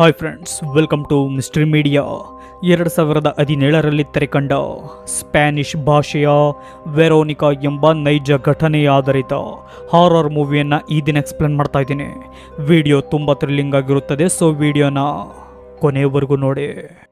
hi friends welcome to mystery media ಎರಡು ಸಾವಿರದ ಹದಿನೇಳರಲ್ಲಿ ತೆರೆಕಂಡ ಸ್ಪ್ಯಾನಿಷ್ ಭಾಷೆಯ ವೆರೋನಿಕಾ ಎಂಬ ನೈಜ ಘಟನೆಯ ಆಧಾರಿತ ಹಾರರ್ ಮೂವಿಯನ್ನು ಈ ದಿನ ಎಕ್ಸ್ಪ್ಲೇನ್ ಮಾಡ್ತಾ ಇದ್ದೀನಿ ವಿಡಿಯೋ ತುಂಬ ಥ್ರಿಲ್ಲಿಂಗ್ ಆಗಿರುತ್ತದೆ ಸೊ ವಿಡಿಯೋನ ಕೊನೆಯವರೆಗೂ ನೋಡಿ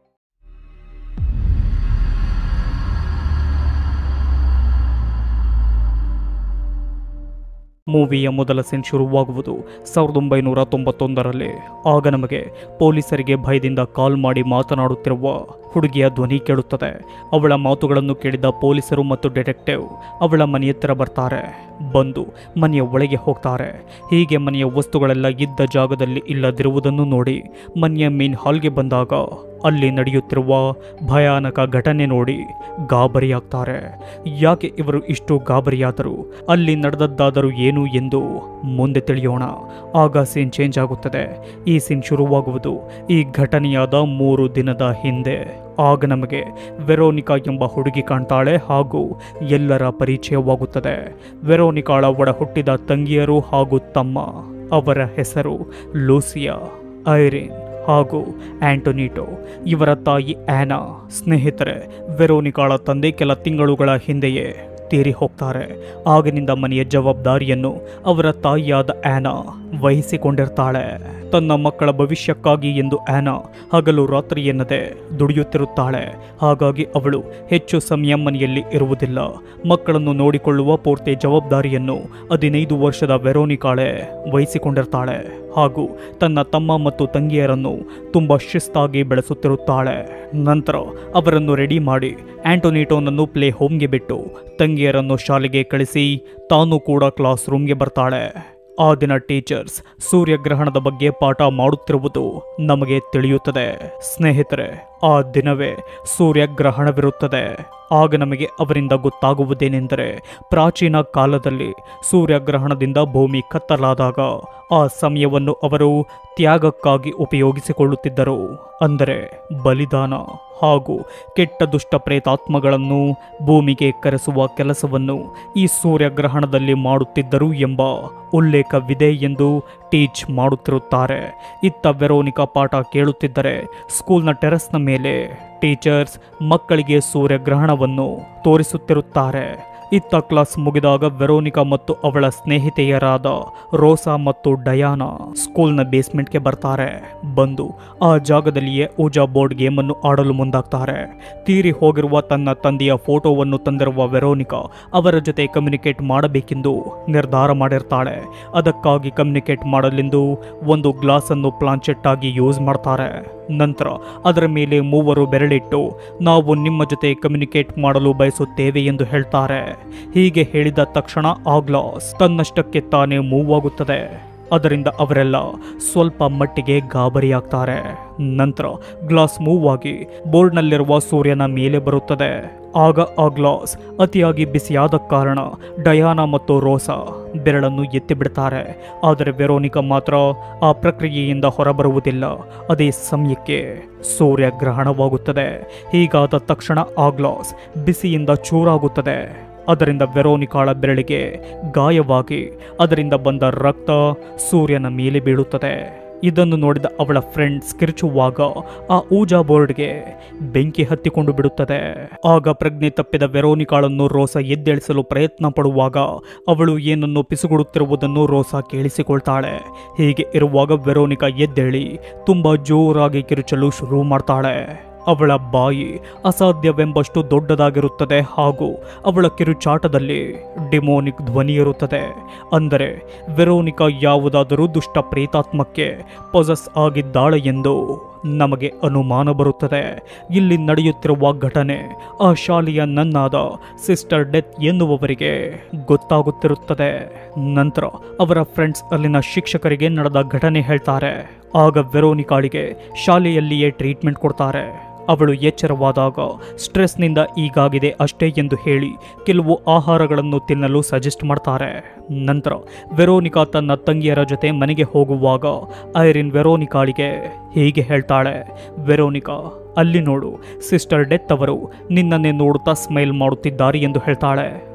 ಮೂವಿಯ ಮೊದಲ ಸೀನ್ ಶುರುವಾಗುವುದು ಸಾವಿರದ ಒಂಬೈನೂರ ತೊಂಬತ್ತೊಂದರಲ್ಲಿ ಆಗ ನಮಗೆ ಪೊಲೀಸರಿಗೆ ಭಯದಿಂದ ಕಾಲ್ ಮಾಡಿ ಮಾತನಾಡುತ್ತಿರುವ ಹುಡುಗಿಯ ಧ್ವನಿ ಕೇಳುತ್ತದೆ ಅವಳ ಮಾತುಗಳನ್ನು ಕೇಳಿದ ಪೊಲೀಸರು ಮತ್ತು ಡಿಟೆಕ್ಟಿವ್ ಅವಳ ಮನೆಯ ಹತ್ತಿರ ಬರ್ತಾರೆ ಬಂದು ಮನೆಯ ಒಳಗೆ ಹೋಗ್ತಾರೆ ಹೀಗೆ ಮನೆಯ ವಸ್ತುಗಳೆಲ್ಲ ಇದ್ದ ಜಾಗದಲ್ಲಿ ಇಲ್ಲದಿರುವುದನ್ನು ನೋಡಿ ಮನೆಯ ಮೇನ್ ಹಾಲ್ಗೆ ಬಂದಾಗ ಅಲ್ಲಿ ನಡೆಯುತ್ತಿರುವ ಭಯಾನಕ ಘಟನೆ ನೋಡಿ ಗಾಬರಿಯಾಗ್ತಾರೆ ಯಾಕೆ ಇವರು ಇಷ್ಟು ಗಾಬರಿಯಾದರು ಅಲ್ಲಿ ನಡೆದದ್ದಾದರೂ ಏನು ಎಂದು ಮುಂದೆ ತಿಳಿಯೋಣ ಆಗ ಸೀನ್ ಚೇಂಜ್ ಆಗುತ್ತದೆ ಈ ಸೀನ್ ಶುರುವಾಗುವುದು ಈ ಘಟನೆಯಾದ ಮೂರು ದಿನದ ಹಿಂದೆ ಆಗ ನಮಗೆ ವೆರೋನಿಕಾ ಎಂಬ ಹುಡುಗಿ ಕಾಣ್ತಾಳೆ ಹಾಗೂ ಎಲ್ಲರ ಪರಿಚಯವಾಗುತ್ತದೆ ವೆರೋನಿಕಾಳ ಒಡ ಹುಟ್ಟಿದ ತಂಗಿಯರು ಹಾಗೂ ತಮ್ಮ ಅವರ ಹೆಸರು ಲೂಸಿಯಾ ಐರಿನ್ ಹಾಗೂ ಆಂಟೊನಿಟೋ ಇವರ ತಾಯಿ ಆ್ಯನಾ ಸ್ನೇಹಿತರೆ ವೆರೋನಿಕಾಳ ತಂದೆ ಕೆಲ ತಿಂಗಳುಗಳ ಹಿಂದೆಯೇ ತೀರಿ ಹೋಗ್ತಾರೆ ಆಗಿನಿಂದ ಮನೆಯ ಜವಾಬ್ದಾರಿಯನ್ನು ಅವರ ತಾಯಿಯಾದ ಆ್ಯನಾ ವಹಿಸಿಕೊಂಡಿರ್ತಾಳೆ ತನ್ನ ಮಕ್ಕಳ ಭವಿಷ್ಯಕ್ಕಾಗಿ ಎಂದು ಆ್ಯನಾ ಹಗಲು ರಾತ್ರಿ ಎನ್ನದೆ ದುಡಿಯುತ್ತಿರುತ್ತಾಳೆ ಹಾಗಾಗಿ ಅವಳು ಹೆಚ್ಚು ಸಮಯ ಮನೆಯಲ್ಲಿ ಇರುವುದಿಲ್ಲ ಮಕ್ಕಳನ್ನು ನೋಡಿಕೊಳ್ಳುವ ಪೂರ್ತಿ ಜವಾಬ್ದಾರಿಯನ್ನು ಹದಿನೈದು ವರ್ಷದ ವೆರೋನಿಕಾಳೆ ವಹಿಸಿಕೊಂಡಿರ್ತಾಳೆ ಹಾಗೂ ತನ್ನ ತಮ್ಮ ಮತ್ತು ತಂಗಿಯರನ್ನು ತುಂಬ ಶಿಸ್ತಾಗಿ ಬೆಳೆಸುತ್ತಿರುತ್ತಾಳೆ ನಂತರ ಅವರನ್ನು ರೆಡಿ ಮಾಡಿ ಆಂಟೋನಿಟೋನನ್ನು ಪ್ಲೇ ಹೋಮ್ಗೆ ಬಿಟ್ಟು ತಂಗಿಯರನ್ನು ಶಾಲೆಗೆ ಕಳಿಸಿ ತಾನು ಕೂಡ ಕ್ಲಾಸ್ ರೂಮ್ಗೆ ಬರ್ತಾಳೆ ಆ ದಿನ ಟೀಚರ್ಸ್ ಸೂರ್ಯಗ್ರಹಣದ ಬಗ್ಗೆ ಪಾಠ ಮಾಡುತ್ತಿರುವುದು ನಮಗೆ ತಿಳಿಯುತ್ತದೆ ಸ್ನೇಹಿತರೆ ಆ ದಿನವೇ ಸೂರ್ಯಗ್ರಹಣವಿರುತ್ತದೆ ಆಗ ನಮಗೆ ಅವರಿಂದ ಗೊತ್ತಾಗುವುದೇನೆಂದರೆ ಪ್ರಾಚೀನ ಕಾಲದಲ್ಲಿ ಸೂರ್ಯಗ್ರಹಣದಿಂದ ಭೂಮಿ ಕತ್ತಲಾದಾಗ ಆ ಸಮಯವನ್ನು ಅವರು ತ್ಯಾಗಕ್ಕಾಗಿ ಉಪಯೋಗಿಸಿಕೊಳ್ಳುತ್ತಿದ್ದರು ಅಂದರೆ ಬಲಿದಾನ ಹಾಗೂ ಕೆಟ್ಟ ದುಷ್ಟ ಪ್ರೇತಾತ್ಮಗಳನ್ನು ಭೂಮಿಗೆ ಕರೆಸುವ ಕೆಲಸವನ್ನು ಈ ಸೂರ್ಯಗ್ರಹಣದಲ್ಲಿ ಮಾಡುತ್ತಿದ್ದರು ಎಂಬ ಉಲ್ಲೇಖವಿದೆ ಎಂದು ಟೀಚ್ ಮಾಡುತ್ತಿರುತ್ತಾರೆ ಇತ್ತ ವೆರೋನಿಕಾ ಪಾಠ ಕೇಳುತ್ತಿದ್ದರೆ ಸ್ಕೂಲ್ನ ಟೆರೆಸ್ನ ಮೇಲೆ ಟೀಚರ್ಸ್ ಮಕ್ಕಳಿಗೆ ಸೂರ್ಯಗ್ರಹಣವನ್ನು ತೋರಿಸುತ್ತಿರುತ್ತಾರೆ ಇತ್ತ ಕ್ಲಾಸ್ ಮುಗಿದಾಗ ವೆರೋನಿಕಾ ಮತ್ತು ಅವಳ ಸ್ನೇಹಿತೆಯರಾದ ರೋಸಾ ಮತ್ತು ಡಯಾನಾ ಸ್ಕೂಲ್ನ ಬೇಸ್ಮೆಂಟ್ಗೆ ಬರ್ತಾರೆ ಬಂದು ಆ ಜಾಗದಲ್ಲಿಯೇ ಊಜಾ ಬೋರ್ಡ್ ಗೇಮನ್ನು ಆಡಲು ಮುಂದಾಗ್ತಾರೆ ತೀರಿ ಹೋಗಿರುವ ತನ್ನ ತಂದೆಯ ಫೋಟೋವನ್ನು ತಂದಿರುವ ವೆರೋನಿಕಾ ಅವರ ಜೊತೆ ಕಮ್ಯುನಿಕೇಟ್ ಮಾಡಬೇಕೆಂದು ನಿರ್ಧಾರ ಮಾಡಿರ್ತಾಳೆ ಅದಕ್ಕಾಗಿ ಕಮ್ಯುನಿಕೇಟ್ ಮಾಡಲೆಂದು ಒಂದು ಗ್ಲಾಸನ್ನು ಪ್ಲಾಂಚೆಟ್ ಆಗಿ ಯೂಸ್ ಮಾಡ್ತಾರೆ ನಂತರ ಅದರ ಮೇಲೆ ಮೂವರು ಬೆರಳಿಟ್ಟು ನಾವು ನಿಮ್ಮ ಜೊತೆ ಕಮ್ಯುನಿಕೇಟ್ ಮಾಡಲು ಬಯಸುತ್ತೇವೆ ಎಂದು ಹೇಳ್ತಾರೆ ಹೀಗೆ ಹೇಳಿದ ತಕ್ಷಣ ಆ ಗ್ಲಾಸ್ ತನ್ನಷ್ಟಕ್ಕೆ ತಾನೇ ಮೂವ್ ಆಗುತ್ತದೆ ಅದರಿಂದ ಅವರೆಲ್ಲ ಸ್ವಲ್ಪ ಮಟ್ಟಿಗೆ ಗಾಬರಿಯಾಗ್ತಾರೆ ನಂತರ ಗ್ಲಾಸ್ ಮೂವ್ ಆಗಿ ಬೋರ್ಡ್ನಲ್ಲಿರುವ ಸೂರ್ಯನ ಮೇಲೆ ಬರುತ್ತದೆ ಆಗ ಆ ಗ್ಲಾಸ್ ಅತಿಯಾಗಿ ಬಿಸಿಯಾದ ಕಾರಣ ಡಯಾನಾ ಮತ್ತು ರೋಸಾ ಬೆರಳನ್ನು ಎತ್ತಿ ಬಿಡ್ತಾರೆ ಆದರೆ ವೆರೋನಿಕಾ ಮಾತ್ರ ಆ ಪ್ರಕ್ರಿಯೆಯಿಂದ ಹೊರಬರುವುದಿಲ್ಲ ಅದೇ ಸಮಯಕ್ಕೆ ಸೂರ್ಯಗ್ರಹಣವಾಗುತ್ತದೆ ಹೀಗಾದ ತಕ್ಷಣ ಆ ಗ್ಲಾಸ್ ಬಿಸಿಯಿಂದ ಚೂರಾಗುತ್ತದೆ ಅದರಿಂದ ವೆರೋನಿಕಾಳ ಬೆರಳಿಗೆ ಗಾಯವಾಗಿ ಅದರಿಂದ ಬಂದ ರಕ್ತ ಸೂರ್ಯನ ಮೇಲೆ ಬೀಳುತ್ತದೆ ಇದನ್ನು ನೋಡಿದ ಅವಳ ಫ್ರೆಂಡ್ಸ್ ಕಿರುಚುವಾಗ ಆ ಊಜಾ ಬೋರ್ಡ್ಗೆ ಬೆಂಕಿ ಹತ್ತಿಕೊಂಡು ಬಿಡುತ್ತದೆ ಆಗ ಪ್ರಜ್ಞೆ ತಪ್ಪಿದ ವೆರೋನಿಕಾಳನ್ನು ರೋಸಾ ಎದ್ದೇಳಿಸಲು ಪ್ರಯತ್ನ ಪಡುವಾಗ ಅವಳು ಏನನ್ನು ಪಿಸುಗುಡುತ್ತಿರುವುದನ್ನು ರೋಸಾ ಕೇಳಿಸಿಕೊಳ್ತಾಳೆ ಹೀಗೆ ಇರುವಾಗ ವೆರೋನಿಕಾ ಎದ್ದೇಳಿ ತುಂಬಾ ಜೋರಾಗಿ ಕಿರುಚಲು ಶುರು ಮಾಡ್ತಾಳೆ ಅವಳ ಬಾಯಿ ಅಸಾಧ್ಯವೆಂಬಷ್ಟು ದೊಡ್ಡದಾಗಿರುತ್ತದೆ ಹಾಗೂ ಅವಳ ಕಿರುಚಾಟದಲ್ಲಿ ಡಿಮೋನಿಕ್ ಧ್ವನಿ ಇರುತ್ತದೆ ಅಂದರೆ ವೆರೋನಿಕಾ ಯಾವುದಾದರೂ ದುಷ್ಟ ಪ್ರೇತಾತ್ಮಕ್ಕೆ ಪೊಸಸ್ ಆಗಿದ್ದಾಳೆ ಎಂದು ನಮಗೆ ಅನುಮಾನ ಬರುತ್ತದೆ ಇಲ್ಲಿ ನಡೆಯುತ್ತಿರುವ ಘಟನೆ ಆ ಶಾಲೆಯ ನನ್ನಾದ ಸಿಸ್ಟರ್ ಡೆತ್ ಎನ್ನುವವರಿಗೆ ಗೊತ್ತಾಗುತ್ತಿರುತ್ತದೆ ನಂತರ ಅವರ ಫ್ರೆಂಡ್ಸ್ ಅಲ್ಲಿನ ಶಿಕ್ಷಕರಿಗೆ ನಡೆದ ಘಟನೆ ಹೇಳ್ತಾರೆ ಆಗ ವೆರೋನಿಕಾಳಿಗೆ ಶಾಲೆಯಲ್ಲಿಯೇ ಟ್ರೀಟ್ಮೆಂಟ್ ಕೊಡ್ತಾರೆ ಅವಳು ಎಚ್ಚರವಾದಾಗ ಸ್ಟ್ರೆಸ್ನಿಂದ ಈಗಾಗಿದೆ ಅಷ್ಟೇ ಎಂದು ಹೇಳಿ ಕೆಲವು ಆಹಾರಗಳನ್ನು ತಿನ್ನಲು ಸಜೆಸ್ಟ್ ಮಾಡ್ತಾರೆ ನಂತರ ವೆರೋನಿಕಾ ತನ್ನ ತಂಗಿಯರ ಜೊತೆ ಮನೆಗೆ ಹೋಗುವಾಗ ಐರಿನ್ ವೆರೋನಿಕಾಳಿಗೆ ಹೀಗೆ ಹೇಳ್ತಾಳೆ ವೆರೋನಿಕಾ ಅಲ್ಲಿ ನೋಡು ಸಿಸ್ಟರ್ ಡೆತ್ ಅವರು ನಿನ್ನನ್ನೇ ನೋಡುತ್ತಾ ಸ್ಮೈಲ್ ಮಾಡುತ್ತಿದ್ದಾರೆ ಎಂದು ಹೇಳ್ತಾಳೆ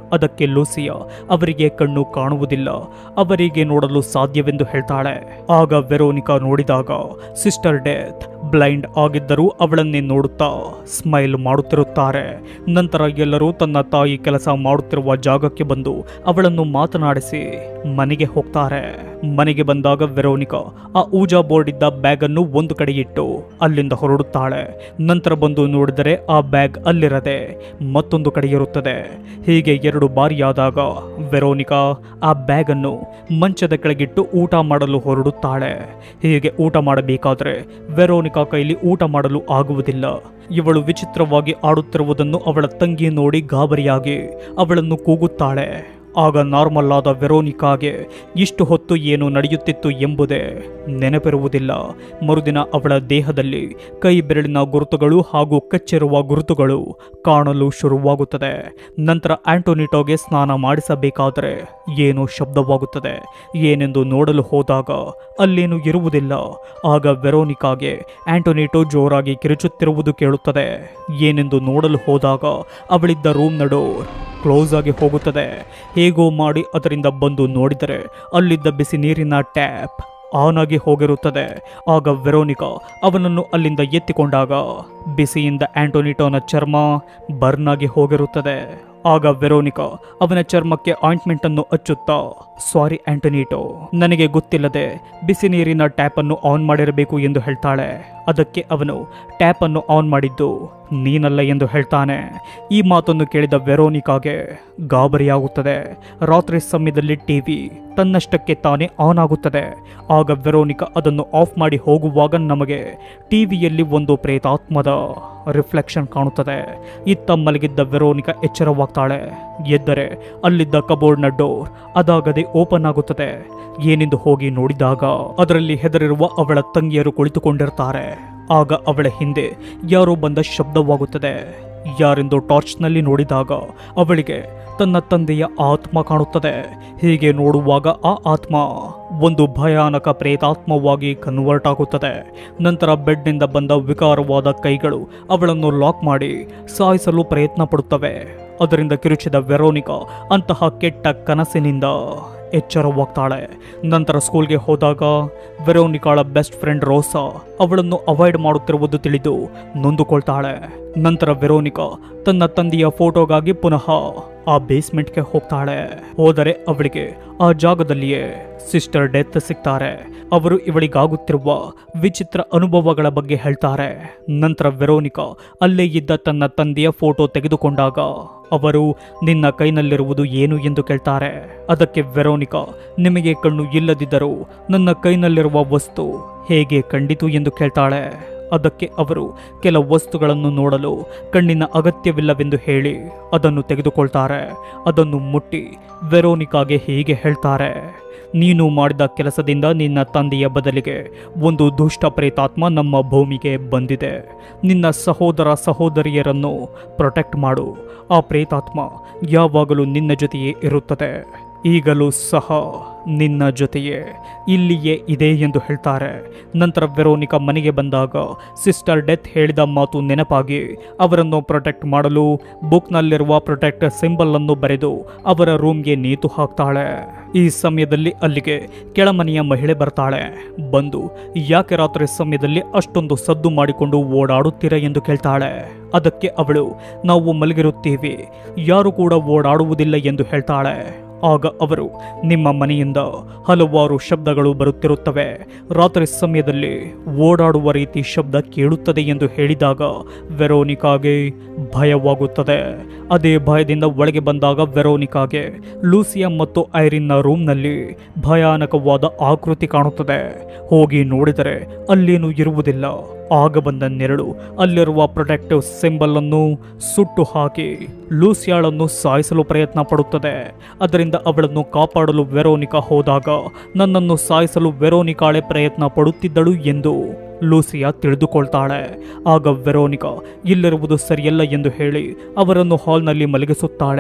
ಅದಕ್ಕೆ ಲೂಸಿಯಾ ಅವರಿಗೆ ಕಣ್ಣು ಕಾಣುವುದಿಲ್ಲ ಅವರಿಗೆ ನೋಡಲು ಸಾಧ್ಯವೆಂದು ಹೇಳ್ತಾಳೆ ಆಗ ವೆರೋನಿಕಾ ನೋಡಿದಾಗ ಸಿಸ್ಟರ್ ಡೆತ್ ಬ್ಲೈಂಡ್ ಆಗಿದ್ದರೂ ಅವಳನ್ನೇ ನೋಡುತ್ತಾ ಸ್ಮೈಲ್ ಮಾಡುತ್ತಿರುತ್ತಾರೆ ನಂತರ ಎಲ್ಲರೂ ತನ್ನ ತಾಯಿ ಕೆಲಸ ಮಾಡುತ್ತಿರುವ ಜಾಗಕ್ಕೆ ಬಂದು ಅವಳನ್ನು ಮಾತನಾಡಿಸಿ ಮನೆಗೆ ಹೋಗ್ತಾರೆ ಮನೆಗೆ ಬಂದಾಗ ವೆರೋನಿಕಾ ಆ ಊಜಾ ಬೋರ್ಡ್ ಇದ್ದ ಬ್ಯಾಗ್ ಅನ್ನು ಒಂದು ಕಡೆ ಇಟ್ಟು ಅಲ್ಲಿಂದ ಹೊರಡುತ್ತಾಳೆ ನಂತರ ಬಂದು ನೋಡಿದರೆ ಆ ಬ್ಯಾಗ್ ಅಲ್ಲಿರದೆ ಮತ್ತೊಂದು ಕಡೆ ಇರುತ್ತದೆ ಹೀಗೆ ಎರಡು ಬಾರಿಯಾದಾಗ ವೆರೋನಿಕಾ ಆ ಬ್ಯಾಗ್ ಅನ್ನು ಮಂಚದ ಕೆಳಗಿಟ್ಟು ಊಟ ಮಾಡಲು ಹೊರಡುತ್ತಾಳೆ ಹೀಗೆ ಊಟ ಮಾಡಬೇಕಾದ್ರೆ ವೆರೋನಿಕಾ ಕೈಲಿ ಊಟ ಮಾಡಲು ಆಗುವುದಿಲ್ಲ ಇವಳು ವಿಚಿತ್ರವಾಗಿ ಆಡುತ್ತಿರುವುದನ್ನು ಅವಳ ತಂಗಿ ನೋಡಿ ಗಾಬರಿಯಾಗಿ ಅವಳನ್ನು ಕೂಗುತ್ತಾಳೆ ಆಗ ನಾರ್ಮಲ್ ಆದ ವೆರೋನಿಕಾಗೆ ಇಷ್ಟು ಹೊತ್ತು ಏನು ನಡೆಯುತ್ತಿತ್ತು ಎಂಬುದೇ ನೆನಪಿರುವುದಿಲ್ಲ ಮರುದಿನ ಅವಳ ದೇಹದಲ್ಲಿ ಕೈ ಬೆರಳಿನ ಗುರುತುಗಳು ಹಾಗೂ ಕಚ್ಚಿರುವ ಗುರುತುಗಳು ಕಾಣಲು ಶುರುವಾಗುತ್ತದೆ ನಂತರ ಆಂಟೋನಿಟೋಗೆ ಸ್ನಾನ ಮಾಡಿಸಬೇಕಾದರೆ ಏನೋ ಶಬ್ದವಾಗುತ್ತದೆ ಏನೆಂದು ನೋಡಲು ಹೋದಾಗ ಅಲ್ಲೇನು ಇರುವುದಿಲ್ಲ ಆಗ ವೆರೋನಿಕಾಗೆ ಆಂಟೋನಿಟೋ ಜೋರಾಗಿ ಕಿರುಚುತ್ತಿರುವುದು ಕೇಳುತ್ತದೆ ಏನೆಂದು ನೋಡಲು ಹೋದಾಗ ಅವಳಿದ್ದ ರೂಮ್ ನಡು ಕ್ಲೋಸ್ ಆಗಿ ಹೋಗುತ್ತದೆ ಹೇಗೋ ಮಾಡಿ ಅದರಿಂದ ಬಂದು ನೋಡಿದರೆ ಅಲ್ಲಿದ್ದ ಬಿಸಿ ನೀರಿನ ಟ್ಯಾಪ್ ಆನ್ ಆಗಿ ಹೋಗಿರುತ್ತದೆ ಆಗ ವೆರೋನಿಕಾ ಅವನನ್ನು ಅಲ್ಲಿಂದ ಎತ್ತಿಕೊಂಡಾಗ ಬಿಸಿಯಿಂದ ಆಂಟೋನಿಟೋನ ಚರ್ಮ ಬರ್ನ್ ಆಗಿ ಹೋಗಿರುತ್ತದೆ ಆಗ ವೆರೋನಿಕಾ ಅವನ ಚರ್ಮಕ್ಕೆ ಆಯಿಂಟ್ಮೆಂಟ್ ಅನ್ನು ಹಚ್ಚುತ್ತಾ ಸಾರಿ ಆಂಟೋನಿಟೋ ನನಗೆ ಗೊತ್ತಿಲ್ಲದೆ ಬಿಸಿ ನೀರಿನ ಟ್ಯಾಪ್ ಅನ್ನು ಆನ್ ಮಾಡಿರಬೇಕು ಎಂದು ಹೇಳ್ತಾಳೆ ಅದಕ್ಕೆ ಅವನು ಟ್ಯಾಪ್ ಅನ್ನು ಆನ್ ಮಾಡಿದ್ದು ನೀನಲ್ಲ ಎಂದು ಹೇಳ್ತಾನೆ ಈ ಮಾತನ್ನು ಕೇಳಿದ ವೆರೋನಿಕಾಗೆ ಗಾಬರಿಯಾಗುತ್ತದೆ ರಾತ್ರಿ ಸಮಯದಲ್ಲಿ ಟಿವಿ ತನ್ನಷ್ಟಕ್ಕೆ ತಾನೇ ಆನ್ ಆಗುತ್ತದೆ ಆಗ ವೆರೋನಿಕಾ ಅದನ್ನು ಆಫ್ ಮಾಡಿ ಹೋಗುವಾಗ ನಮಗೆ ಟಿವಿಯಲ್ಲಿ ಒಂದು ಪ್ರೇತಾತ್ಮದ ರಿಫ್ಲೆಕ್ಷನ್ ಕಾಣುತ್ತದೆ ಇತ್ತ ಮಲಗಿದ್ದ ವೆರೋನಿಕಾ ಎಚ್ಚರವಾಗ್ತಾಳೆ ಎದ್ದರೆ ಅಲ್ಲಿದ್ದ ಕಬೋರ್ಡ್ನ ಡೋರ್ ಅದಾಗದೆ ಓಪನ್ ಆಗುತ್ತದೆ ಏನೆಂದು ಹೋಗಿ ನೋಡಿದಾಗ ಅದರಲ್ಲಿ ಹೆದರಿರುವ ಅವಳ ತಂಗಿಯರು ಕುಳಿತುಕೊಂಡಿರ್ತಾರೆ ಆಗ ಅವಳ ಹಿಂದೆ ಯಾರೋ ಬಂದ ಶಬ್ದವಾಗುತ್ತದೆ ಯಾರೆಂದು ಟಾರ್ಚ್ನಲ್ಲಿ ನೋಡಿದಾಗ ಅವಳಿಗೆ ತನ್ನ ತಂದೆಯ ಆತ್ಮ ಕಾಣುತ್ತದೆ ಹೀಗೆ ನೋಡುವಾಗ ಆ ಆತ್ಮ ಒಂದು ಭಯಾನಕ ಪ್ರೇತಾತ್ಮವಾಗಿ ಕನ್ವರ್ಟ್ ಆಗುತ್ತದೆ ನಂತರ ಬೆಡ್ನಿಂದ ಬಂದ ವಿಕಾರವಾದ ಕೈಗಳು ಅವಳನ್ನು ಲಾಕ್ ಮಾಡಿ ಸಾಯಿಸಲು ಪ್ರಯತ್ನ ಪಡುತ್ತವೆ ಅದರಿಂದ ಕಿರುಚಿದ ವೆರೋನಿಕಾ ಅಂತಹ ಕೆಟ್ಟ ಕನಸಿನಿಂದ ಎಚ್ಚರವಾಗ್ತಾಳೆ ನಂತರ ಸ್ಕೂಲ್ಗೆ ಹೋದಾಗ ವೆರೋನಿಕಾಳ ಬೆಸ್ಟ್ ಫ್ರೆಂಡ್ ರೋಸಾ ಅವಳನ್ನು ಅವಾಯ್ಡ್ ಮಾಡುತ್ತಿರುವುದು ತಿಳಿದು ನೊಂದುಕೊಳ್ತಾಳೆ ನಂತರ ವೆರೋನಿಕಾ ತನ್ನ ತಂದೆಯ ಫೋಟೋಗಾಗಿ ಪುನಃ ಆ ಬೇಸ್ಮೆಂಟ್ಗೆ ಹೋಗ್ತಾಳೆ ಹೋದರೆ ಅವಳಿಗೆ ಆ ಜಾಗದಲ್ಲಿಯೇ ಸಿಸ್ಟರ್ ಡೆತ್ ಸಿಗ್ತಾರೆ ಅವರು ಇವಳಿಗಾಗುತ್ತಿರುವ ವಿಚಿತ್ರ ಅನುಭವಗಳ ಬಗ್ಗೆ ಹೇಳ್ತಾರೆ ನಂತರ ವೆರೋನಿಕಾ ಅಲ್ಲೇ ಇದ್ದ ತನ್ನ ತಂದೆಯ ಫೋಟೋ ತೆಗೆದುಕೊಂಡಾಗ ಅವರು ನಿನ್ನ ಕೈನಲ್ಲಿರುವುದು ಏನು ಎಂದು ಕೇಳ್ತಾರೆ ಅದಕ್ಕೆ ವೆರೋನಿಕಾ ನಿಮಗೆ ಕಣ್ಣು ಇಲ್ಲದಿದ್ದರೂ ನನ್ನ ಕೈನಲ್ಲಿರುವ ವಸ್ತು ಹೇಗೆ ಕಂಡಿತು ಎಂದು ಕೇಳ್ತಾಳೆ ಅದಕ್ಕೆ ಅವರು ಕೆಲ ವಸ್ತುಗಳನ್ನು ನೋಡಲು ಕಣ್ಣಿನ ಅಗತ್ಯವಿಲ್ಲವೆಂದು ಹೇಳಿ ಅದನ್ನು ತೆಗೆದುಕೊಳ್ತಾರೆ ಅದನ್ನು ಮುಟ್ಟಿ ವೆರೋನಿಕಾಗೆ ಹೀಗೆ ಹೇಳ್ತಾರೆ ನೀನು ಮಾಡಿದ ಕೆಲಸದಿಂದ ನಿನ್ನ ತಂದೆಯ ಬದಲಿಗೆ ಒಂದು ದುಷ್ಟ ಪ್ರೇತಾತ್ಮ ನಮ್ಮ ಭೂಮಿಗೆ ಬಂದಿದೆ ನಿನ್ನ ಸಹೋದರ ಸಹೋದರಿಯರನ್ನು ಪ್ರೊಟೆಕ್ಟ್ ಮಾಡು ಆ ಪ್ರೇತಾತ್ಮ ಯಾವಾಗಲೂ ನಿನ್ನ ಜೊತೆಯೇ ಇರುತ್ತದೆ ಈಗಲೂ ಸಹ ನಿನ್ನ ಜೊತೆಯೇ ಇಲ್ಲಿಯೇ ಇದೆ ಎಂದು ಹೇಳ್ತಾರೆ ನಂತರ ವೆರೋನಿಕಾ ಮನೆಗೆ ಬಂದಾಗ ಸಿಸ್ಟರ್ ಡೆತ್ ಹೇಳಿದ ಮಾತು ನೆನಪಾಗಿ ಅವರನ್ನು ಪ್ರೊಟೆಕ್ಟ್ ಮಾಡಲು ಬುಕ್ನಲ್ಲಿರುವ ಪ್ರೊಟೆಕ್ಟ್ ಸಿಂಬಲ್ ಅನ್ನು ಬರೆದು ಅವರ ರೂಮ್ಗೆ ನೇತು ಹಾಕ್ತಾಳೆ ಈ ಸಮಯದಲ್ಲಿ ಅಲ್ಲಿಗೆ ಕೆಳಮನೆಯ ಮಹಿಳೆ ಬರ್ತಾಳೆ ಬಂದು ಯಾಕೆ ರಾತ್ರಿ ಸಮಯದಲ್ಲಿ ಅಷ್ಟೊಂದು ಸದ್ದು ಮಾಡಿಕೊಂಡು ಓಡಾಡುತ್ತೀರಾ ಎಂದು ಕೇಳ್ತಾಳೆ ಅದಕ್ಕೆ ಅವಳು ನಾವು ಮಲಗಿರುತ್ತೀವಿ ಯಾರು ಕೂಡ ಓಡಾಡುವುದಿಲ್ಲ ಎಂದು ಹೇಳ್ತಾಳೆ ಆಗ ಅವರು ನಿಮ್ಮ ಮನೆಯಿಂದ ಹಲವಾರು ಶಬ್ದಗಳು ಬರುತ್ತಿರುತ್ತವೆ ರಾತ್ರಿ ಸಮಯದಲ್ಲಿ ಓಡಾಡುವ ರೀತಿ ಶಬ್ದ ಕೇಳುತ್ತದೆ ಎಂದು ಹೇಳಿದಾಗ ವೆರೋನಿಕಾಗೆ ಭಯವಾಗುತ್ತದೆ ಅದೇ ಭಯದಿಂದ ಒಳಗೆ ಬಂದಾಗ ವೆರೋನಿಕಾಗೆ ಲೂಸಿಯಾ ಮತ್ತು ಐರಿನ್ನ ರೂಮ್ನಲ್ಲಿ ಭಯಾನಕವಾದ ಆಕೃತಿ ಕಾಣುತ್ತದೆ ಹೋಗಿ ನೋಡಿದರೆ ಅಲ್ಲೇನೂ ಇರುವುದಿಲ್ಲ ಆಗ ಬಂದ ನೆರಳು ಅಲ್ಲಿರುವ ಪ್ರೊಟೆಕ್ಟಿವ್ ಸಿಂಬಲ್ ಅನ್ನು ಸುಟ್ಟು ಹಾಕಿ ಲೂಸಿಯಾಳನ್ನು ಸಾಯಿಸಲು ಪ್ರಯತ್ನ ಪಡುತ್ತದೆ ಅದರಿಂದ ಅವಳನ್ನು ಕಾಪಾಡಲು ವೆರೋನಿಕಾ ಹೋದಾಗ ನನ್ನನ್ನು ಸಾಯಿಸಲು ವೆರೋನಿಕಾಳೆ ಪ್ರಯತ್ನ ಪಡುತ್ತಿದ್ದಳು ಎಂದು ಲೂಸಿಯಾ ತಿಳಿದುಕೊಳ್ತಾಳೆ ಆಗ ವೆರೋನಿಕಾ ಇಲ್ಲಿರುವುದು ಸರಿಯಲ್ಲ ಎಂದು ಹೇಳಿ ಅವರನ್ನು ಹಾಲ್ನಲ್ಲಿ ಮಲಗಿಸುತ್ತಾಳೆ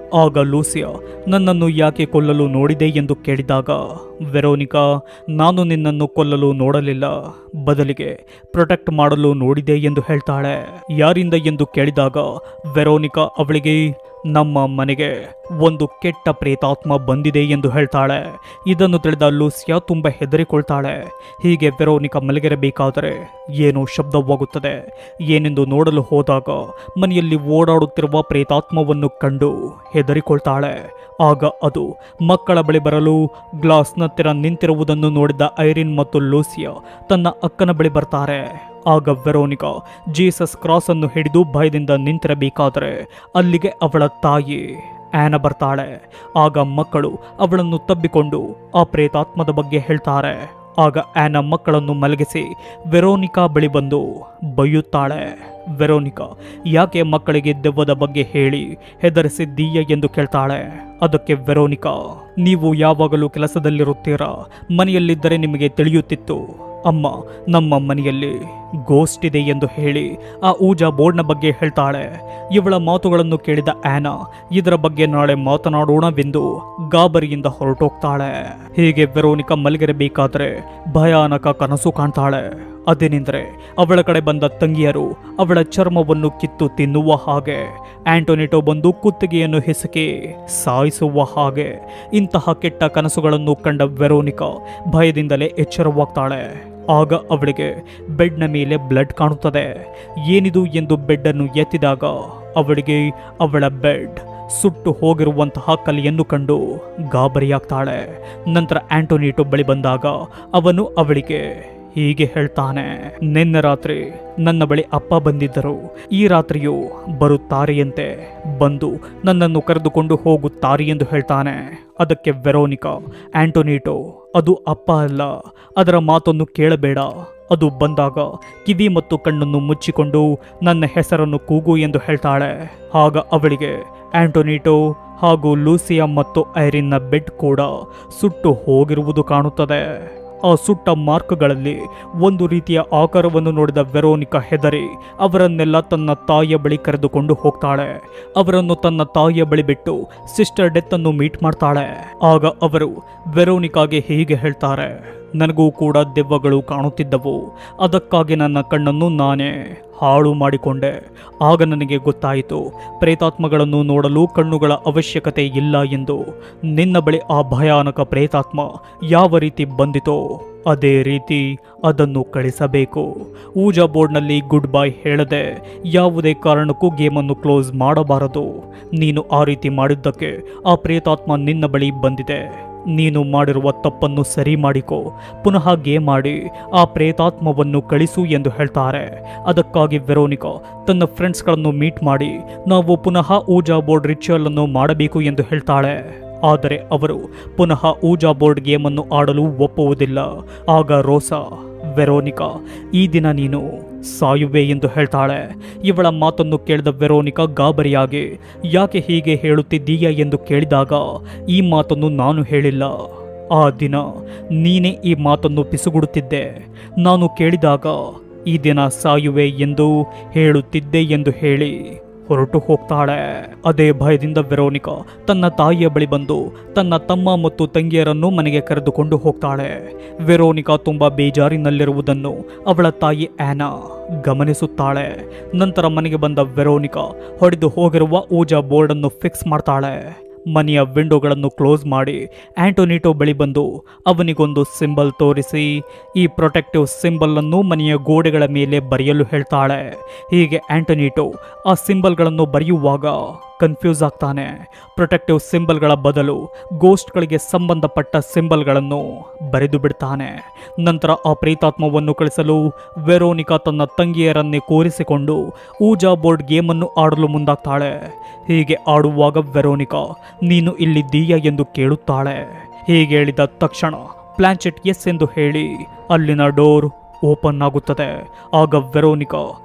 ಆಗ ಲೂಸಿಯಾ ನನ್ನನ್ನು ಯಾಕೆ ಕೊಲ್ಲಲು ನೋಡಿದೆ ಎಂದು ಕೇಳಿದಾಗ ವೆರೋನಿಕಾ ನಾನು ನಿನ್ನನ್ನು ಕೊಲ್ಲಲು ನೋಡಲಿಲ್ಲ ಬದಲಿಗೆ ಪ್ರೊಟೆಕ್ಟ್ ಮಾಡಲು ನೋಡಿದೆ ಎಂದು ಹೇಳ್ತಾಳೆ ಯಾರಿಂದ ಎಂದು ಕೇಳಿದಾಗ ವೆರೋನಿಕಾ ಅವಳಿಗೆ ನಮ್ಮ ಮನೆಗೆ ಒಂದು ಕೆಟ್ಟ ಪ್ರೇತಾತ್ಮ ಬಂದಿದೆ ಎಂದು ಹೇಳ್ತಾಳೆ ಇದನ್ನು ತಿಳಿದ ಲೂಸಿಯಾ ತುಂಬ ಹೆದರಿಕೊಳ್ತಾಳೆ ಹೀಗೆ ವೆರೋನಿಕಾ ಮಲಗಿರಬೇಕಾದರೆ ಏನೋ ಶಬ್ದವಾಗುತ್ತದೆ ಏನೆಂದು ನೋಡಲು ಹೋದಾಗ ಮನೆಯಲ್ಲಿ ಓಡಾಡುತ್ತಿರುವ ಪ್ರೇತಾತ್ಮವನ್ನು ಕಂಡು ಹೆದರಿಕೊಳ್ತಾಳೆ ಆಗ ಅದು ಮಕ್ಕಳ ಬಳಿ ಬರಲು ಗ್ಲಾಸ್ನತ್ತಿರ ನಿಂತಿರುವುದನ್ನು ನೋಡಿದ ಐರಿನ್ ಮತ್ತು ಲೂಸಿಯಾ ತನ್ನ ಅಕ್ಕನ ಬಳಿ ಬರ್ತಾರೆ ಆಗ ವೆರೋನಿಕಾ ಜೀಸಸ್ ಕ್ರಾಸ್ ಅನ್ನು ಹಿಡಿದು ಭಯದಿಂದ ನಿಂತಿರಬೇಕಾದರೆ ಅಲ್ಲಿಗೆ ಅವಳ ತಾಯಿ ಆ್ಯನ ಬರ್ತಾಳೆ ಆಗ ಮಕ್ಕಳು ಅವಳನ್ನು ತಬ್ಬಿಕೊಂಡು ಆ ಪ್ರೇತಾತ್ಮದ ಬಗ್ಗೆ ಹೇಳ್ತಾರೆ ಆಗ ಆ್ಯನ ಮಕ್ಕಳನ್ನು ಮಲಗಿಸಿ ವೆರೋನಿಕಾ ಬಳಿ ಬಂದು ಬೈಯುತ್ತಾಳೆ ವೆರೋನಿಕಾ ಯಾಕೆ ಮಕ್ಕಳಿಗೆ ದೆವ್ವದ ಬಗ್ಗೆ ಹೇಳಿ ಹೆದರಿಸಿದ್ದೀಯ ಎಂದು ಕೇಳ್ತಾಳೆ ಅದಕ್ಕೆ ವೆರೋನಿಕಾ ನೀವು ಯಾವಾಗಲೂ ಕೆಲಸದಲ್ಲಿರುತ್ತೀರಾ ಮನೆಯಲ್ಲಿದ್ದರೆ ನಿಮಗೆ ತಿಳಿಯುತ್ತಿತ್ತು ಅಮ್ಮ ನಮ್ಮ ಮನೆಯಲ್ಲಿ ಗೋಸ್ಟ್ ಇದೆ ಎಂದು ಹೇಳಿ ಆ ಊಜಾ ಬೋರ್ಡ್ನ ಬಗ್ಗೆ ಹೇಳ್ತಾಳೆ ಇವಳ ಮಾತುಗಳನ್ನು ಕೇಳಿದ ಆ್ಯನಾ ಇದರ ಬಗ್ಗೆ ನಾಳೆ ಮಾತನಾಡೋಣವೆಂದು ಗಾಬರಿಯಿಂದ ಹೊರಟೋಗ್ತಾಳೆ ಹೀಗೆ ವೆರೋನಿಕಾ ಮಲಗಿರಬೇಕಾದ್ರೆ ಭಯಾನಕ ಕನಸು ಕಾಣ್ತಾಳೆ ಅದೇನೆಂದರೆ ಅವಳ ಕಡೆ ಬಂದ ತಂಗಿಯರು ಅವಳ ಚರ್ಮವನ್ನು ಕಿತ್ತು ತಿನ್ನುವ ಹಾಗೆ ಆಂಟೋನಿಟೋ ಬಂದು ಕುತ್ತಿಗೆಯನ್ನು ಹಿಸುಕಿ ಸಾಯಿಸುವ ಹಾಗೆ ಇಂತಹ ಕೆಟ್ಟ ಕನಸುಗಳನ್ನು ಕಂಡ ವೆರೋನಿಕಾ ಭಯದಿಂದಲೇ ಎಚ್ಚರವಾಗ್ತಾಳೆ ಆಗ ಅವಳಿಗೆ ಬೆಡ್ನ ಮೇಲೆ ಬ್ಲಡ್ ಕಾಣುತ್ತದೆ ಏನಿದು ಎಂದು ಬೆಡ್ಡನ್ನು ಎತ್ತಿದಾಗ ಅವಳಿಗೆ ಅವಳ ಬೆಡ್ ಸುಟ್ಟು ಹೋಗಿರುವಂತಹ ಕಲೆಯನ್ನು ಕಂಡು ಗಾಬರಿಯಾಗ್ತಾಳೆ ನಂತರ ಆಂಟೋನಿಟೋ ಬಳಿ ಬಂದಾಗ ಅವನು ಅವಳಿಗೆ ಹೀಗೆ ಹೇಳ್ತಾನೆ ನಿನ್ನೆ ರಾತ್ರಿ ನನ್ನ ಬಳಿ ಅಪ್ಪ ಬಂದಿದ್ದರು ಈ ರಾತ್ರಿಯೂ ಬರುತ್ತಾರೆಯಂತೆ ಬಂದು ನನ್ನನ್ನು ಕರೆದುಕೊಂಡು ಹೋಗುತ್ತಾರೆ ಎಂದು ಹೇಳ್ತಾನೆ ಅದಕ್ಕೆ ವೆರೋನಿಕಾ ಆಂಟೋನಿಟೋ ಅದು ಅಪ್ಪ ಅಲ್ಲ ಅದರ ಮಾತನ್ನು ಕೇಳಬೇಡ ಅದು ಬಂದಾಗ ಕಿವಿ ಮತ್ತು ಕಣ್ಣನ್ನು ಮುಚ್ಚಿಕೊಂಡು ನನ್ನ ಹೆಸರನ್ನು ಕೂಗು ಎಂದು ಹೇಳ್ತಾಳೆ ಆಗ ಅವಳಿಗೆ ಆಂಟೋನಿಟೋ ಹಾಗೂ ಲೂಸಿಯಾ ಮತ್ತು ಐರಿನ್ನ ಬೆಡ್ ಕೂಡ ಸುಟ್ಟು ಹೋಗಿರುವುದು ಕಾಣುತ್ತದೆ ಆ ಸುಟ್ಟ ಮಾರ್ಕ್ಗಳಲ್ಲಿ ಒಂದು ರೀತಿಯ ಆಕಾರವನ್ನು ನೋಡಿದ ವೆರೋನಿಕಾ ಹೆದರಿ ಅವರನ್ನೆಲ್ಲ ತನ್ನ ತಾಯಿಯ ಬಳಿ ಕರೆದುಕೊಂಡು ಹೋಗ್ತಾಳೆ ಅವರನ್ನು ತನ್ನ ತಾಯಿಯ ಬಳಿ ಬಿಟ್ಟು ಸಿಸ್ಟರ್ ಡೆತ್ ಅನ್ನು ಮೀಟ್ ಮಾಡ್ತಾಳೆ ಆಗ ಅವರು ವೆರೋನಿಕಾಗೆ ಹೀಗೆ ಹೇಳ್ತಾರೆ ನನಗೂ ಕೂಡ ದೆವ್ವಗಳು ಕಾಣುತ್ತಿದ್ದವು ಅದಕ್ಕಾಗಿ ನನ್ನ ಕಣ್ಣನ್ನು ನಾನೇ ಹಾಳು ಮಾಡಿಕೊಂಡೆ ಆಗ ನನಗೆ ಗೊತ್ತಾಯಿತು ಪ್ರೇತಾತ್ಮಗಳನ್ನು ನೋಡಲು ಕಣ್ಣುಗಳ ಅವಶ್ಯಕತೆ ಇಲ್ಲ ಎಂದು ನಿನ್ನ ಬಳಿ ಆ ಭಯಾನಕ ಪ್ರೇತಾತ್ಮ ಯಾವ ರೀತಿ ಬಂದಿತೋ ಅದೇ ರೀತಿ ಅದನ್ನು ಕಳಿಸಬೇಕು ಊಜಾ ಬೋರ್ಡ್ನಲ್ಲಿ ಗುಡ್ ಬೈ ಹೇಳದೆ ಯಾವುದೇ ಕಾರಣಕ್ಕೂ ಗೇಮನ್ನು ಕ್ಲೋಸ್ ಮಾಡಬಾರದು ನೀನು ಆ ರೀತಿ ಮಾಡಿದ್ದಕ್ಕೆ ಆ ಪ್ರೇತಾತ್ಮ ನಿನ್ನ ಬಳಿ ಬಂದಿದೆ ನೀನು ಮಾಡಿರುವ ತಪ್ಪನ್ನು ಸರಿ ಮಾಡಿಕೋ ಪುನಃ ಗೇಮ್ ಮಾಡಿ ಆ ಪ್ರೇತಾತ್ಮವನ್ನು ಕಳಿಸು ಎಂದು ಹೇಳ್ತಾರೆ ಅದಕ್ಕಾಗಿ ವೆರೋನಿಕಾ ತನ್ನ ಫ್ರೆಂಡ್ಸ್ಗಳನ್ನು ಮೀಟ್ ಮಾಡಿ ನಾವು ಪುನಃ ಊಜಾ ಬೋರ್ಡ್ ರಿಚುವಲ್ ಅನ್ನು ಮಾಡಬೇಕು ಎಂದು ಹೇಳ್ತಾಳೆ ಆದರೆ ಅವರು ಪುನಃ ಊಜಾ ಬೋರ್ಡ್ ಗೇಮನ್ನು ಆಡಲು ಒಪ್ಪುವುದಿಲ್ಲ ಆಗ ರೋಸಾ ವೆರೋನಿಕಾ ಈ ದಿನ ನೀನು ಸಾಯುವೆ ಎಂದು ಹೇಳ್ತಾಳೆ ಇವಳ ಮಾತನ್ನು ಕೇಳಿದ ವೆರೋನಿಕಾ ಗಾಬರಿಯಾಗಿ ಯಾಕೆ ಹೀಗೆ ಹೇಳುತ್ತಿದ್ದೀಯ ಎಂದು ಕೇಳಿದಾಗ ಈ ಮಾತನ್ನು ನಾನು ಹೇಳಿಲ್ಲ ಆ ದಿನ ನೀನೇ ಈ ಮಾತನ್ನು ಪಿಸುಗುಡುತ್ತಿದ್ದೆ ನಾನು ಕೇಳಿದಾಗ ಈ ದಿನ ಸಾಯುವೆ ಎಂದು ಹೇಳುತ್ತಿದ್ದೆ ಎಂದು ಹೇಳಿ ಹೊರಟು ಹೋಗ್ತಾಳೆ ಅದೇ ಭಯದಿಂದ ವೆರೋನಿಕಾ ತನ್ನ ತಾಯಿಯ ಬಳಿ ಬಂದು ತನ್ನ ತಮ್ಮ ಮತ್ತು ತಂಗಿಯರನ್ನು ಮನೆಗೆ ಕರೆದುಕೊಂಡು ಹೋಗ್ತಾಳೆ ವೆರೋನಿಕಾ ತುಂಬ ಬೇಜಾರಿನಲ್ಲಿರುವುದನ್ನು ಅವಳ ತಾಯಿ ಆ್ಯನಾ ಗಮನಿಸುತ್ತಾಳೆ ನಂತರ ಮನೆಗೆ ಬಂದ ವೆರೋನಿಕಾ ಹೊಡೆದು ಹೋಗಿರುವ ಊಜಾ ಬೋರ್ಡನ್ನು ಫಿಕ್ಸ್ ಮಾಡ್ತಾಳೆ ಮನೆಯ ವಿಂಡೋಗಳನ್ನು ಕ್ಲೋಸ್ ಮಾಡಿ ಆಂಟೋನಿಟೋ ಬಳಿ ಬಂದು ಅವನಿಗೊಂದು ಸಿಂಬಲ್ ತೋರಿಸಿ ಈ ಪ್ರೊಟೆಕ್ಟಿವ್ ಸಿಂಬಲ್ ಅನ್ನು ಮನೆಯ ಗೋಡೆಗಳ ಮೇಲೆ ಬರೆಯಲು ಹೇಳ್ತಾಳೆ ಹೀಗೆ ಆಂಟೋನಿಟೋ ಆ ಸಿಂಬಲ್ಗಳನ್ನು ಬರೆಯುವಾಗ ಕನ್ಫ್ಯೂಸ್ ಆಗ್ತಾನೆ ಪ್ರೊಟೆಕ್ಟಿವ್ ಸಿಂಬಲ್ಗಳ ಬದಲು ಗೋಸ್ಟ್ಗಳಿಗೆ ಸಂಬಂಧಪಟ್ಟ ಸಿಂಬಲ್ಗಳನ್ನು ಬರೆದು ಬಿಡ್ತಾನೆ ನಂತರ ಆ ಪ್ರೇತಾತ್ಮವನ್ನು ಕಳಿಸಲು ವೆರೋನಿಕಾ ತನ್ನ ತಂಗಿಯರನ್ನೇ ಕೋರಿಸಿಕೊಂಡು ಊಜಾ ಬೋರ್ಡ್ ಗೇಮನ್ನು ಆಡಲು ಮುಂದಾಗ್ತಾಳೆ ಹೀಗೆ ಆಡುವಾಗ ವೆರೋನಿಕಾ ನೀನು ಇಲ್ಲಿದ್ದೀಯಾ ಎಂದು ಕೇಳುತ್ತಾಳೆ ಹೀಗೆ ಹೇಳಿದ ತಕ್ಷಣ ಪ್ಲಾಂಚೆಟ್ ಎಸ್ ಎಂದು ಹೇಳಿ ಅಲ್ಲಿನ ಡೋರ್ ಓಪನ್ ಆಗುತ್ತದೆ ಆಗ ವೆರೋನಿಕಾ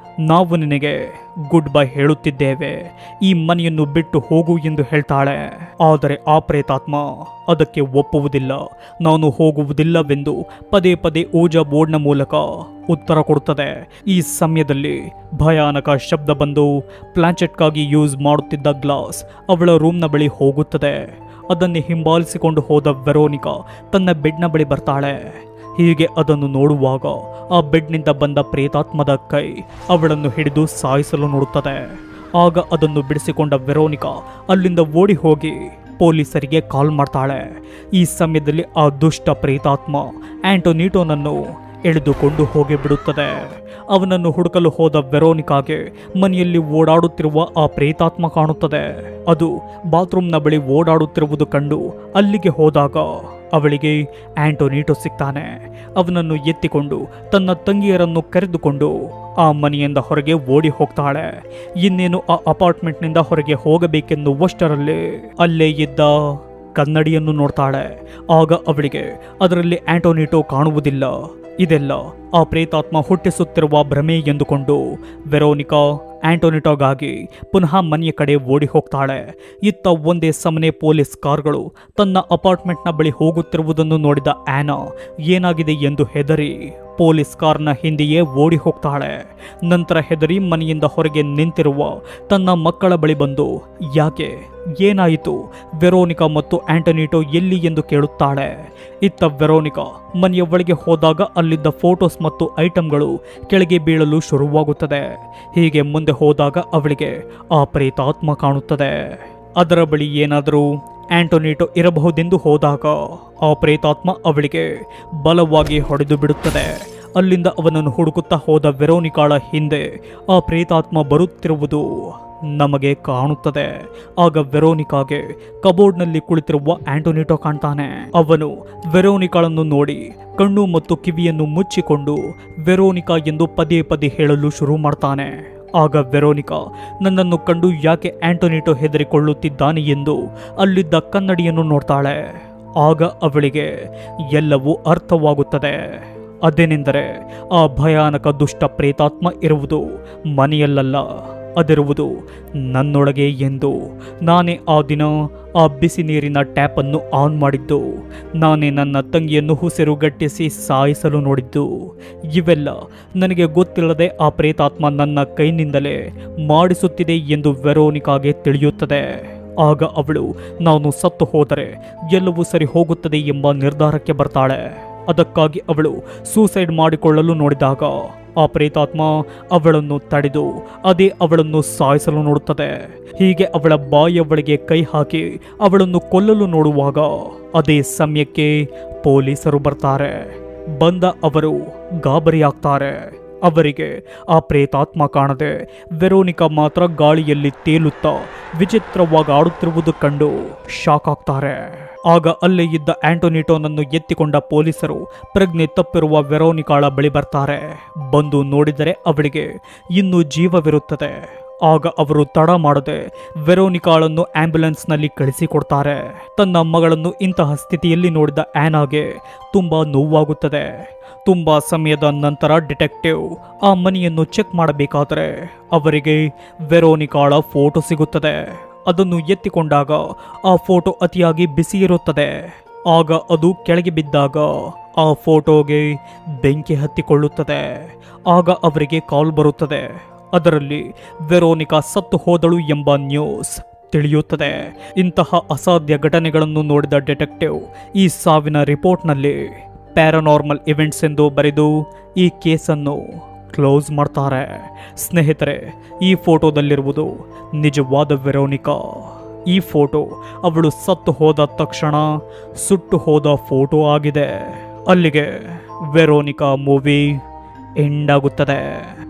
ನಾವು ನಿನಗೆ ಗುಡ್ ಬೈ ಹೇಳುತ್ತಿದ್ದೇವೆ ಈ ಮನೆಯನ್ನು ಬಿಟ್ಟು ಹೋಗು ಎಂದು ಹೇಳ್ತಾಳೆ ಆದರೆ ಆ ಪ್ರೇತಾತ್ಮ ಅದಕ್ಕೆ ಒಪ್ಪುವುದಿಲ್ಲ ನಾನು ಹೋಗುವುದಿಲ್ಲವೆಂದು ಪದೇ ಪದೇ ಓಜಾ ಬೋರ್ಡ್ನ ಮೂಲಕ ಉತ್ತರ ಕೊಡುತ್ತದೆ ಈ ಸಮಯದಲ್ಲಿ ಭಯಾನಕ ಶಬ್ದ ಬಂದು ಪ್ಲಾಂಚೆಟ್ಗಾಗಿ ಯೂಸ್ ಮಾಡುತ್ತಿದ್ದ ಗ್ಲಾಸ್ ಅವಳ ರೂಮ್ನ ಬಳಿ ಹೋಗುತ್ತದೆ ಅದನ್ನೇ ಹಿಂಬಾಲಿಸಿಕೊಂಡು ಹೋದ ವೆರೋನಿಕಾ ತನ್ನ ಬೆಡ್ನ ಬಳಿ ಬರ್ತಾಳೆ ಹೀಗೆ ಅದನ್ನು ನೋಡುವಾಗ ಆ ಬೆಡ್ನಿಂದ ಬಂದ ಪ್ರೇತಾತ್ಮದ ಕೈ ಅವಳನ್ನು ಹಿಡಿದು ಸಾಯಿಸಲು ನೋಡುತ್ತದೆ ಆಗ ಅದನ್ನು ಬಿಡಿಸಿಕೊಂಡ ವೆರೋನಿಕಾ ಅಲ್ಲಿಂದ ಓಡಿ ಹೋಗಿ ಪೊಲೀಸರಿಗೆ ಕಾಲ್ ಮಾಡ್ತಾಳೆ ಈ ಸಮಯದಲ್ಲಿ ಆ ದುಷ್ಟ ಪ್ರೇತಾತ್ಮ ಆಂಟೋನಿಟೋನನ್ನು ಎಳೆದುಕೊಂಡು ಹೋಗಿ ಬಿಡುತ್ತದೆ ಅವನನ್ನು ಹುಡುಕಲು ಹೋದ ವೆರೋನಿಕಾಗೆ ಮನೆಯಲ್ಲಿ ಓಡಾಡುತ್ತಿರುವ ಆ ಪ್ರೇತಾತ್ಮ ಕಾಣುತ್ತದೆ ಅದು ಬಾತ್ರೂಮ್ನ ಬಳಿ ಓಡಾಡುತ್ತಿರುವುದು ಕಂಡು ಅಲ್ಲಿಗೆ ಹೋದಾಗ ಅವಳಿಗೆ ಆಂಟೋನಿಟೋ ಸಿಗ್ತಾನೆ ಅವನನ್ನು ಎತ್ತಿಕೊಂಡು ತನ್ನ ತಂಗಿಯರನ್ನು ಕರೆದುಕೊಂಡು ಆ ಮನೆಯಿಂದ ಹೊರಗೆ ಓಡಿ ಹೋಗ್ತಾಳೆ ಇನ್ನೇನು ಆ ಅಪಾರ್ಟ್ಮೆಂಟ್ನಿಂದ ಹೊರಗೆ ಹೋಗಬೇಕೆನ್ನುವಷ್ಟರಲ್ಲಿ ಅಲ್ಲೇ ಇದ್ದ ಕನ್ನಡಿಯನ್ನು ನೋಡ್ತಾಳೆ ಆಗ ಅವಳಿಗೆ ಅದರಲ್ಲಿ ಆಂಟೋನಿಟೋ ಕಾಣುವುದಿಲ್ಲ ಇದೆಲ್ಲ ಆ ಪ್ರೇತಾತ್ಮ ಹುಟ್ಟಿಸುತ್ತಿರುವ ಭ್ರಮೆ ಎಂದುಕೊಂಡು ವೆರೋನಿಕಾ ಆಂಟೋನಿಟೋಗಾಗಿ ಪುನಃ ಮನೆಯ ಕಡೆ ಓಡಿ ಹೋಗ್ತಾಳೆ ಇತ್ತ ಒಂದೇ ಸಮನೆ ಪೊಲೀಸ್ ಕಾರ್ಗಳು ತನ್ನ ಅಪಾರ್ಟ್ಮೆಂಟ್ನ ಬಳಿ ಹೋಗುತ್ತಿರುವುದನ್ನು ನೋಡಿದ ಆನಾ ಏನಾಗಿದೆ ಎಂದು ಹೆದರಿ ಪೊಲೀಸ್ ಕಾರ್ನ ಹಿಂದೆಯೇ ಓಡಿ ಹೋಗ್ತಾಳೆ ನಂತರ ಹೆದರಿ ಮನೆಯಿಂದ ಹೊರಗೆ ನಿಂತಿರುವ ತನ್ನ ಮಕ್ಕಳ ಬಳಿ ಬಂದು ಯಾಕೆ ಏನಾಯಿತು ವೆರೋನಿಕಾ ಮತ್ತು ಆಂಟೋನಿಟೋ ಎಲ್ಲಿ ಎಂದು ಕೇಳುತ್ತಾಳೆ ಇತ್ತ ವೆರೋನಿಕಾ ಮನೆಯ ಒಳಗೆ ಹೋದಾಗ ಅಲ್ಲಿದ್ದ ಫೋಟೋಸ್ ಮತ್ತು ಐಟಂಗಳು ಕೆಳಗೆ ಬೀಳಲು ಶುರುವಾಗುತ್ತದೆ ಹೀಗೆ ಮುಂದೆ ಹೋದಾಗ ಅವಳಿಗೆ ಆ ಪ್ರೇತಾತ್ಮ ಕಾಣುತ್ತದೆ ಅದರ ಬಳಿ ಏನಾದರೂ ಆಂಟೋನಿಟೋ ಇರಬಹುದೆಂದು ಹೋದಾಗ ಆ ಪ್ರೇತಾತ್ಮ ಅವಳಿಗೆ ಬಲವಾಗಿ ಹೊಡೆದು ಬಿಡುತ್ತದೆ ಅಲ್ಲಿಂದ ಅವನನ್ನು ಹುಡುಕುತ್ತಾ ಹೋದ ವೆರೋನಿಕಾಳ ಹಿಂದೆ ಆ ಪ್ರೇತಾತ್ಮ ಬರುತ್ತಿರುವುದು ನಮಗೆ ಕಾಣುತ್ತದೆ ಆಗ ವೆರೋನಿಕಾಗೆ ಕಬೋರ್ಡ್ನಲ್ಲಿ ಕುಳಿತಿರುವ ಆಂಟೋನಿಟೋ ಕಾಣ್ತಾನೆ ಅವನು ವೆರೋನಿಕಾಳನ್ನು ನೋಡಿ ಕಣ್ಣು ಮತ್ತು ಕಿವಿಯನ್ನು ಮುಚ್ಚಿಕೊಂಡು ವೆರೋನಿಕಾ ಎಂದು ಪದೇ ಪದೇ ಹೇಳಲು ಶುರು ಮಾಡ್ತಾನೆ ಆಗ ವೆರೋನಿಕಾ ನನ್ನನ್ನು ಕಂಡು ಯಾಕೆ ಆಂಟೋನಿಟೋ ಹೆದರಿಕೊಳ್ಳುತ್ತಿದ್ದಾನೆ ಎಂದು ಅಲ್ಲಿದ್ದ ಕನ್ನಡಿಯನ್ನು ನೋಡ್ತಾಳೆ ಆಗ ಅವಳಿಗೆ ಎಲ್ಲವೂ ಅರ್ಥವಾಗುತ್ತದೆ ಅದೇನೆಂದರೆ ಆ ಭಯಾನಕ ದುಷ್ಟ ಪ್ರೇತಾತ್ಮ ಇರುವುದು ಮನೆಯಲ್ಲಲ್ಲ ಅದಿರುವುದು ನನ್ನೊಳಗೆ ಎಂದು ನಾನೇ ಆ ದಿನ ಆ ಬಿಸಿ ನೀರಿನ ಟ್ಯಾಪನ್ನು ಆನ್ ಮಾಡಿದ್ದು ನಾನೇ ನನ್ನ ತಂಗಿಯನ್ನು ಉಸಿರುಗಟ್ಟಿಸಿ ಸಾಯಿಸಲು ನೋಡಿದ್ದು ಇವೆಲ್ಲ ನನಗೆ ಗೊತ್ತಿಲ್ಲದೆ ಆ ಪ್ರೇತಾತ್ಮ ನನ್ನ ಕೈನಿಂದಲೇ ಮಾಡಿಸುತ್ತಿದೆ ಎಂದು ವೆರೋನಿಕಾಗೆ ತಿಳಿಯುತ್ತದೆ ಆಗ ಅವಳು ನಾನು ಸತ್ತು ಹೋದರೆ ಎಲ್ಲವೂ ಸರಿ ಹೋಗುತ್ತದೆ ಎಂಬ ನಿರ್ಧಾರಕ್ಕೆ ಬರ್ತಾಳೆ ಅದಕ್ಕಾಗಿ ಅವಳು ಸೂಸೈಡ್ ಮಾಡಿಕೊಳ್ಳಲು ನೋಡಿದಾಗ ಆ ಪ್ರೇತಾತ್ಮ ಅವಳನ್ನು ತಡೆದು ಅದೇ ಅವಳನ್ನು ಸಾಯಿಸಲು ನೋಡುತ್ತದೆ ಹೀಗೆ ಅವಳ ಬಾಯಿಯ ಒಳಗೆ ಕೈ ಹಾಕಿ ಅವಳನ್ನು ಕೊಲ್ಲಲು ನೋಡುವಾಗ ಅದೇ ಸಮಯಕ್ಕೆ ಪೊಲೀಸರು ಬರ್ತಾರೆ ಬಂದ ಅವರು ಗಾಬರಿಯಾಗ್ತಾರೆ ಅವರಿಗೆ ಆ ಪ್ರೇತಾತ್ಮ ಕಾಣದೆ ವೆರೋನಿಕಾ ಮಾತ್ರ ಗಾಳಿಯಲ್ಲಿ ತೇಲುತ್ತಾ ವಿಚಿತ್ರವಾಗಿ ಆಡುತ್ತಿರುವುದು ಕಂಡು ಶಾಕ್ ಆಗ್ತಾರೆ ಆಗ ಅಲ್ಲೇ ಇದ್ದ ಆಂಟೋನಿಟೋನನ್ನು ಎತ್ತಿಕೊಂಡ ಪೊಲೀಸರು ಪ್ರಜ್ಞೆ ತಪ್ಪಿರುವ ವೆರೋನಿಕಾಳ ಬಳಿ ಬರ್ತಾರೆ ಬಂದು ನೋಡಿದರೆ ಅವಳಿಗೆ ಇನ್ನೂ ಜೀವವಿರುತ್ತದೆ ಆಗ ಅವರು ತಡ ಮಾಡದೆ ವೆರೋನಿಕಾಳನ್ನು ಆಂಬ್ಯುಲೆನ್ಸ್ನಲ್ಲಿ ಕಳಿಸಿಕೊಡ್ತಾರೆ ತನ್ನ ಮಗಳನ್ನು ಇಂತಹ ಸ್ಥಿತಿಯಲ್ಲಿ ನೋಡಿದ ಆನಾಗೆ ತುಂಬಾ ನೋವಾಗುತ್ತದೆ ತುಂಬಾ ಸಮಯದ ನಂತರ ಡಿಟೆಕ್ಟಿವ್ ಆ ಮನೆಯನ್ನು ಚೆಕ್ ಮಾಡಬೇಕಾದರೆ ಅವರಿಗೆ ವೆರೋನಿಕಾಳ ಫೋಟೋ ಸಿಗುತ್ತದೆ ಅದನ್ನು ಎತ್ತಿಕೊಂಡಾಗ ಆ ಫೋಟೋ ಅತಿಯಾಗಿ ಬಿಸಿ ಇರುತ್ತದೆ ಆಗ ಅದು ಕೆಳಗೆ ಬಿದ್ದಾಗ ಆ ಫೋಟೋಗೆ ಬೆಂಕಿ ಹತ್ತಿಕೊಳ್ಳುತ್ತದೆ ಆಗ ಅವರಿಗೆ ಕಾಲ್ ಬರುತ್ತದೆ ಅದರಲ್ಲಿ ವೆರೋನಿಕಾ ಸತ್ತು ಹೋದಳು ಎಂಬ ನ್ಯೂಸ್ ತಿಳಿಯುತ್ತದೆ ಇಂತಹ ಅಸಾಧ್ಯ ಘಟನೆಗಳನ್ನು ನೋಡಿದ ಡಿಟೆಕ್ಟಿವ್ ಈ ಸಾವಿನ ರಿಪೋರ್ಟ್ನಲ್ಲಿ ಪ್ಯಾರನಾರ್ಮಲ್ ಇವೆಂಟ್ಸ್ ಎಂದು ಬರೆದು ಈ ಕೇಸನ್ನು ಕ್ಲೋಸ್ ಮಾಡ್ತಾರೆ ಸ್ನೇಹಿತರೆ ಈ ಫೋಟೋದಲ್ಲಿರುವುದು ನಿಜವಾದ ವೆರೋನಿಕಾ ಈ ಫೋಟೋ ಅವಳು ಸತ್ತು ಹೋದ ತಕ್ಷಣ ಸುಟ್ಟು ಹೋದ ಫೋಟೋ ಆಗಿದೆ ಅಲ್ಲಿಗೆ ವೆರೋನಿಕಾ ಮೂವಿ ಎಂಡ್ ಆಗುತ್ತದೆ